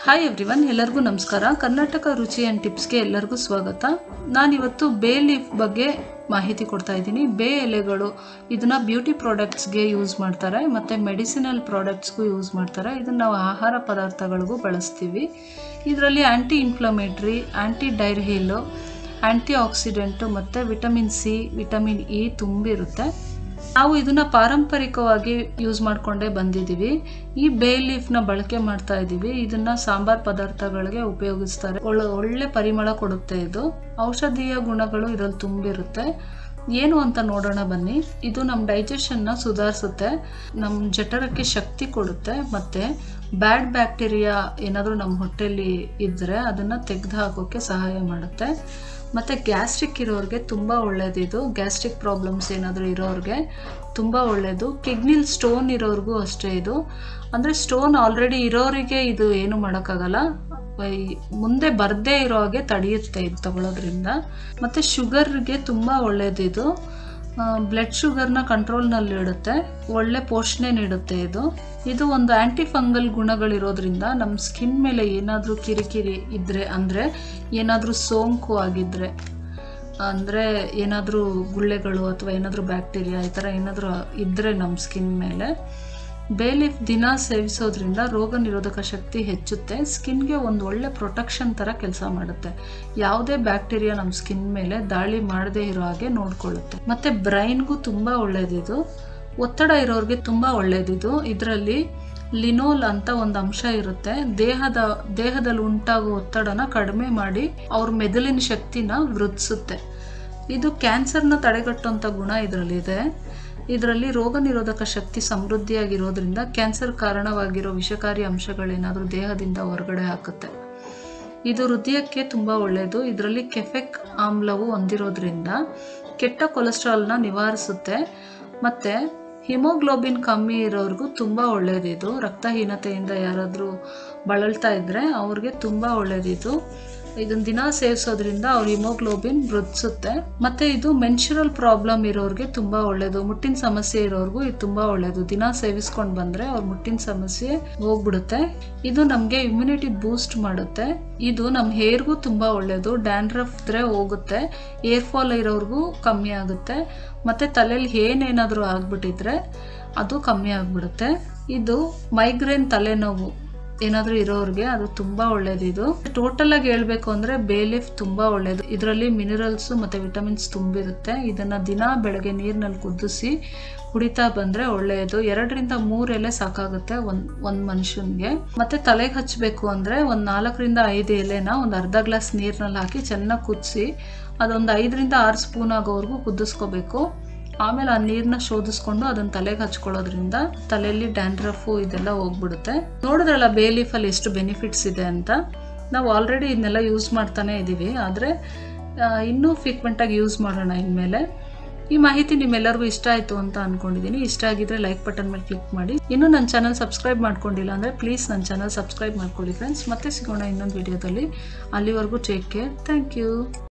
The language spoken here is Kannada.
ಹಾಯ್ ಎವ್ರಿವನ್ ಎಲ್ಲರಿಗೂ ನಮಸ್ಕಾರ ಕರ್ನಾಟಕ ರುಚಿ ಆ್ಯಂಡ್ ಟಿಪ್ಸ್ಗೆ ಎಲ್ಲರಿಗೂ ಸ್ವಾಗತ ನಾನಿವತ್ತು ಬೇ ಲೀಫ್ ಬಗ್ಗೆ ಮಾಹಿತಿ ಕೊಡ್ತಾ ಇದ್ದೀನಿ ಬೇ ಎಲೆಗಳು ಇದನ್ನು ಬ್ಯೂಟಿ ಪ್ರಾಡಕ್ಟ್ಸ್ಗೆ ಯೂಸ್ ಮಾಡ್ತಾರೆ ಮತ್ತು ಮೆಡಿಸಿನಲ್ ಪ್ರಾಡಕ್ಟ್ಸ್ಗೂ ಯೂಸ್ ಮಾಡ್ತಾರೆ ಇದನ್ನು ನಾವು ಆಹಾರ ಪದಾರ್ಥಗಳಿಗೂ ಬಳಸ್ತೀವಿ ಇದರಲ್ಲಿ anti inflammatory anti diarrhoeal anti oxidant ಮತ್ತು ವಿಟಮಿನ್ ಸಿ ವಿಟಮಿನ್ ಇ ತುಂಬಿರುತ್ತೆ ನಾವು ಇದನ್ನ ಪಾರಂಪರಿಕವಾಗಿ ಯೂಸ್ ಮಾಡಿಕೊಂಡೇ ಬಂದಿದ್ದೀವಿ ಈ ಬೇ ಲೀಫ್ನ ಬಳಕೆ ಮಾಡ್ತಾ ಇದ್ದೀವಿ ಇದನ್ನ ಸಾಂಬಾರ್ ಪದಾರ್ಥಗಳಿಗೆ ಉಪಯೋಗಿಸ್ತಾರೆ ಒಳ್ಳೆ ಒಳ್ಳೆ ಪರಿಮಳ ಕೊಡುತ್ತೆ ಇದು ಔಷಧೀಯ ಗುಣಗಳು ಇದರಲ್ಲಿ ತುಂಬಿರುತ್ತೆ ಏನು ಅಂತ ನೋಡೋಣ ಬನ್ನಿ ಇದು ನಮ್ಮ ಡೈಜೆಷನ್ನ ಸುಧಾರಿಸುತ್ತೆ ನಮ್ಮ ಜಠರಕ್ಕೆ ಶಕ್ತಿ ಕೊಡುತ್ತೆ ಮತ್ತು ಬ್ಯಾಡ್ ಬ್ಯಾಕ್ಟೀರಿಯಾ ಏನಾದರೂ ನಮ್ಮ ಹೊಟ್ಟೆಯಲ್ಲಿ ಇದ್ದರೆ ಅದನ್ನು ತೆಗೆದು ಹಾಕೋಕ್ಕೆ ಸಹಾಯ ಮಾಡುತ್ತೆ ಮತ್ತು ಗ್ಯಾಸ್ಟ್ರಿಕ್ ಇರೋರಿಗೆ ತುಂಬ ಒಳ್ಳೆಯದಿದು ಗ್ಯಾಸ್ಟ್ರಿಕ್ ಪ್ರಾಬ್ಲಮ್ಸ್ ಏನಾದರೂ ಇರೋರಿಗೆ ತುಂಬ ಒಳ್ಳೆಯದು ಕಿಡ್ನಿಲ್ ಸ್ಟೋನ್ ಇರೋರಿಗೂ ಅಷ್ಟೇ ಇದು ಅಂದರೆ ಸ್ಟೋನ್ ಆಲ್ರೆಡಿ ಇರೋರಿಗೆ ಇದು ಏನು ಮಾಡೋಕ್ಕಾಗಲ್ಲ ಈ ಮುಂದೆ ಬರದೇ ಇರೋ ಹಾಗೆ ತಡೆಯುತ್ತೆ ಇದು ತಗೊಳ್ಳೋದ್ರಿಂದ ಮತ್ತು ಶುಗರ್ಗೆ ತುಂಬ ಒಳ್ಳೆಯದಿದು ಬ್ಲಡ್ ಶುಗರ್ನ ಕಂಟ್ರೋಲ್ನಲ್ಲಿ ಇಡುತ್ತೆ ಒಳ್ಳೆ ಪೋಷಣೆ ನೀಡುತ್ತೆ ಇದು ಇದು ಒಂದು ಆ್ಯಂಟಿ ಫಂಗಲ್ ಗುಣಗಳಿರೋದ್ರಿಂದ ನಮ್ಮ ಸ್ಕಿನ್ ಮೇಲೆ ಏನಾದರೂ ಕಿರಿಕಿರಿ ಇದ್ದರೆ ಅಂದರೆ ಏನಾದರೂ ಸೋಂಕು ಆಗಿದ್ದರೆ ಅಂದರೆ ಏನಾದರೂ ಗುಳ್ಳೆಗಳು ಅಥವಾ ಏನಾದರೂ ಬ್ಯಾಕ್ಟೀರಿಯಾ ಈ ಥರ ಏನಾದರೂ ಇದ್ದರೆ ನಮ್ಮ ಸ್ಕಿನ್ ಮೇಲೆ ಬೇಲೀಫ್ ದಿನ ಸೇವಿಸೋದ್ರಿಂದ ರೋಗ ನಿರೋಧಕ ಶಕ್ತಿ ಹೆಚ್ಚುತ್ತೆ ಸ್ಕಿನ್ಗೆ ಒಂದು ಒಳ್ಳೆ ಪ್ರೊಟೆಕ್ಷನ್ ಥರ ಕೆಲಸ ಮಾಡುತ್ತೆ ಯಾವುದೇ ಬ್ಯಾಕ್ಟೀರಿಯಾ ನಮ್ಮ ಸ್ಕಿನ್ ಮೇಲೆ ದಾಳಿ ಮಾಡದೇ ಇರೋ ಹಾಗೆ ನೋಡ್ಕೊಳ್ಳುತ್ತೆ ಮತ್ತು ಬ್ರೈನ್ಗೂ ತುಂಬ ಒಳ್ಳೆಯದಿದು ಒತ್ತಡ ಇರೋರಿಗೆ ತುಂಬ ಒಳ್ಳೆಯದಿದು ಇದರಲ್ಲಿ ಲಿನೋಲ್ ಅಂತ ಒಂದು ಅಂಶ ಇರುತ್ತೆ ದೇಹದ ದೇಹದಲ್ಲಿ ಉಂಟಾಗುವ ಒತ್ತಡನ ಕಡಿಮೆ ಮಾಡಿ ಅವ್ರ ಮೆದುಳಿನ ಶಕ್ತಿನ ವೃದ್ಧಿಸುತ್ತೆ ಇದು ಕ್ಯಾನ್ಸರ್ನ ತಡೆಗಟ್ಟುವಂಥ ಗುಣ ಇದರಲ್ಲಿದೆ ಇದರಲ್ಲಿ ರೋಗ ನಿರೋಧಕ ಶಕ್ತಿ ಸಮೃದ್ಧಿಯಾಗಿರೋದ್ರಿಂದ ಕ್ಯಾನ್ಸರ್ ಕಾರಣವಾಗಿರೋ ವಿಷಕಾರಿ ಅಂಶಗಳೇನಾದರೂ ದೇಹದಿಂದ ಹೊರಗಡೆ ಹಾಕುತ್ತೆ ಇದು ಹೃದಯಕ್ಕೆ ತುಂಬ ಒಳ್ಳೆಯದು ಇದರಲ್ಲಿ ಕೆಫೆಕ್ ಆಮ್ಲವು ಹೊಂದಿರೋದ್ರಿಂದ ಕೆಟ್ಟ ಕೊಲೆಸ್ಟ್ರಾಲ್ನ ನಿವಾರಿಸುತ್ತೆ ಮತ್ತು ಹಿಮೋಗ್ಲೋಬಿನ್ ಕಮ್ಮಿ ಇರೋರಿಗೂ ತುಂಬ ಒಳ್ಳೆಯದಿದು ರಕ್ತಹೀನತೆಯಿಂದ ಯಾರಾದರೂ ಬಳಲ್ತಾ ಇದ್ದರೆ ಅವ್ರಿಗೆ ತುಂಬ ಒಳ್ಳೆಯದಿದು ಇದನ್ನ ದಿನ ಸೇವಿಸೋದ್ರಿಂದ ಅವ್ರ ಹಿಮೋಗ್ಲೋಬಿನ್ ವೃದ್ಧಿಸುತ್ತೆ ಮತ್ತು ಇದು ಮೆನ್ಶುರಲ್ ಪ್ರಾಬ್ಲಮ್ ಇರೋರಿಗೆ ತುಂಬ ಒಳ್ಳೆಯದು ಮುಟ್ಟಿನ ಸಮಸ್ಯೆ ಇರೋರ್ಗೂ ಇದು ತುಂಬ ಒಳ್ಳೆಯದು ದಿನ ಸೇವಿಸ್ಕೊಂಡು ಬಂದರೆ ಅವ್ರ ಮುಟ್ಟಿನ ಸಮಸ್ಯೆ ಹೋಗ್ಬಿಡುತ್ತೆ ಇದು ನಮಗೆ ಇಮ್ಯುನಿಟಿ ಬೂಸ್ಟ್ ಮಾಡುತ್ತೆ ಇದು ನಮ್ಮ ಹೇರ್ಗೂ ತುಂಬ ಒಳ್ಳೆಯದು ಡ್ಯಾಂಡ್ರಫ್ ಇದ್ರೆ ಹೋಗುತ್ತೆ ಏರ್ ಫಾಲ್ ಇರೋರ್ಗೂ ಕಮ್ಮಿ ಆಗುತ್ತೆ ಮತ್ತು ತಲೆಯಲ್ಲಿ ಏನೇನಾದರೂ ಆಗ್ಬಿಟ್ಟಿದ್ರೆ ಅದು ಕಮ್ಮಿ ಆಗಿಬಿಡುತ್ತೆ ಇದು ಮೈಗ್ರೇನ್ ತಲೆನೋವು ಏನಾದರೂ ಇರೋರಿಗೆ ಅದು ತುಂಬ ಒಳ್ಳೇದು ಇದು ಟೋಟಲ್ ಆಗಿ ಹೇಳ್ಬೇಕು ಅಂದರೆ ಬೇಲೀಫ್ ತುಂಬ ಒಳ್ಳೆಯದು ಇದರಲ್ಲಿ ಮಿನರಲ್ಸ್ ಮತ್ತು ವಿಟಮಿನ್ಸ್ ತುಂಬಿರುತ್ತೆ ಇದನ್ನು ದಿನ ಬೆಳಗ್ಗೆ ನೀರಿನಲ್ಲಿ ಕುದಿಸಿ ಕುಡಿತಾ ಬಂದರೆ ಒಳ್ಳೆಯದು ಎರಡರಿಂದ ಮೂರು ಎಲೆ ಸಾಕಾಗುತ್ತೆ ಒಂದು ಒಂದು ಮನುಷ್ಯನಿಗೆ ಮತ್ತು ತಲೆಗೆ ಹಚ್ಚಬೇಕು ಅಂದರೆ ಒಂದು ನಾಲ್ಕರಿಂದ ಐದು ಎಲೆನ ಒಂದು ಅರ್ಧ ಗ್ಲಾಸ್ ನೀರಿನಲ್ಲಿ ಹಾಕಿ ಚೆನ್ನಾಗಿ ಕುದಿಸಿ ಅದೊಂದು ಐದರಿಂದ ಆರು ಸ್ಪೂನ್ ಆಗೋವರೆಗೂ ಕುದಿಸ್ಕೋಬೇಕು ಆಮೇಲೆ ಆ ನೀರನ್ನ ಶೋಧಿಸ್ಕೊಂಡು ಅದನ್ನ ತಲೆಗೆ ಹಚ್ಕೊಳ್ಳೋದ್ರಿಂದ ತಲೆಯಲ್ಲಿ ಡ್ಯಾಂಡ್ರಫು ಇದೆಲ್ಲ ಹೋಗ್ಬಿಡುತ್ತೆ ನೋಡಿದ್ರಲ್ಲ ಬೇ ಲೀಫಲ್ಲಿ ಎಷ್ಟು ಬೆನಿಫಿಟ್ಸ್ ಇದೆ ಅಂತ ನಾವು ಆಲ್ರೆಡಿ ಇದನ್ನೆಲ್ಲ ಯೂಸ್ ಮಾಡ್ತಾನೆ ಇದ್ದೀವಿ ಆದರೆ ಇನ್ನೂ ಫ್ರೀಕ್ವೆಂಟಾಗಿ ಯೂಸ್ ಮಾಡೋಣ ಇನ್ಮೇಲೆ ಈ ಮಾಹಿತಿ ನಿಮ್ಮೆಲ್ಲರಿಗೂ ಇಷ್ಟ ಆಯಿತು ಅಂತ ಅಂದ್ಕೊಂಡಿದ್ದೀನಿ ಇಷ್ಟ ಆಗಿದ್ರೆ ಲೈಕ್ ಬಟನ್ ಮೇಲೆ ಕ್ಲಿಕ್ ಮಾಡಿ ಇನ್ನೂ ನನ್ನ ಚಾನಲ್ ಸಬ್ಸ್ಕ್ರೈಬ್ ಮಾಡ್ಕೊಂಡಿಲ್ಲ ಅಂದರೆ ಪ್ಲೀಸ್ ನನ್ನ ಚಾನಲ್ ಸಬ್ಸ್ಕ್ರೈಬ್ ಮಾಡ್ಕೊಳ್ಳಿ ಫ್ರೆಂಡ್ಸ್ ಮತ್ತೆ ಸಿಗೋಣ ಇನ್ನೊಂದು ವಿಡಿಯೋದಲ್ಲಿ ಅಲ್ಲಿವರೆಗೂ ಟೇಕ್ ಕೇರ್ ಥ್ಯಾಂಕ್ ಯು